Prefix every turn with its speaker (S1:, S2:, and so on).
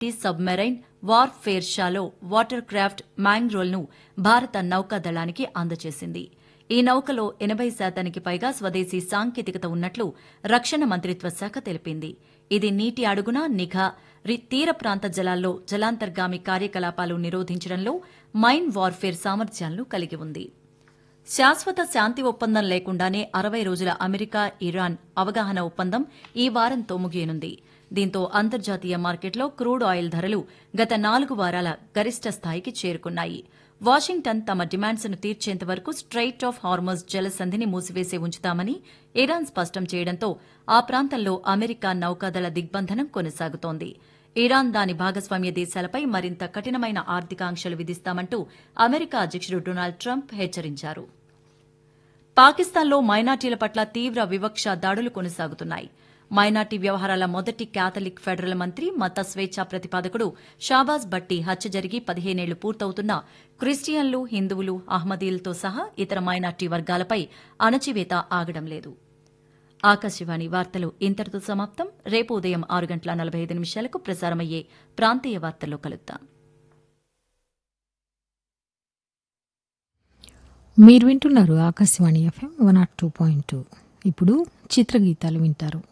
S1: tea submarine warfare shallow water craft మ్యాంగ్రోల్ను భారత నౌకాదళానికి అందజేసింది ఈ నౌకలో ఎనబై శాతానికి పైగా స్వదేశీ సాంకేతికత ఉన్నట్లు రక్షణ మంత్రిత్వ శాఖ తెలిపింది ఇది నీటి అడుగున నిఘా రి- తీర ప్రాంత జలాల్లో జలాంతర్గామి కార్యకలాపాలు నిరోధించడంలో మైన్ వార్ఫేర్ సామర్థ్యాలను కలిగి ఉంది శాశ్వత శాంతి ఒప్పందం లేకుండానే అరవై రోజుల అమెరికా ఇరాన్ అవగాహన ఒప్పందం ఈ వారంతో ముగియనుంది దీంతో అంతర్జాతీయ మార్కెట్లో క్రూడ్ ఆయిల్ ధరలు గత నాలుగు వారాల గరిష్ట స్థాయికి చేరుకున్నాయి వాషింగ్టన్ తమ డిమాండ్స్ను తీర్చేంత వరకు స్ట్రైట్ ఆఫ్ హార్మోజ్ జలసంధిని మూసివేసి ఉంచుతామని ఇరాన్ స్పష్టం చేయడంతో ఆ ప్రాంతంలో అమెరికా నౌకాదళ దిగ్బంధనం కొనసాగుతోంది ఇరాన్ దాని భాగస్వామ్య దేశాలపై మరింత కఠినమైన ఆర్థిక ఆంక్షలు విధిస్తామంటూ అమెరికా అధ్యక్షుడు డొనాల్డ్ ట్రంప్ హెచ్చరించారు పాకిస్తాన్లో మైనార్టీల పట్ల తీవ్ర వివక్ష దాడులు కొనసాగుతున్నాయి మైనార్టీ వ్యవహారాల మొదటి క్యాథలిక్ ఫెడరల్ మంత్రి మత స్వేచ్ఛ ప్రతిపాదకుడు షాబాజ్ భట్టి హత్య జరిగి పదిహేనేళ్లు పూర్తవుతున్నా క్రిస్టియన్లు హిందువులు అహ్మదీలతో సహా ఇతర మైనార్టీ వర్గాలపై అణచివేత ఆగడం లేదు ఆకాశవాణి వార్తలు ఇంతటితో సమాప్తం రేపు ఉదయం ఆరు గంటల నలభై ఐదు నిమిషాలకు ప్రసారమయ్యే ప్రాంతీయ వార్తల్లో కలుద్దాం
S2: మీరు వింటున్నారు Akashvani FM one nought two point two ఇప్పుడు చిత్రగీతాలు వింటారు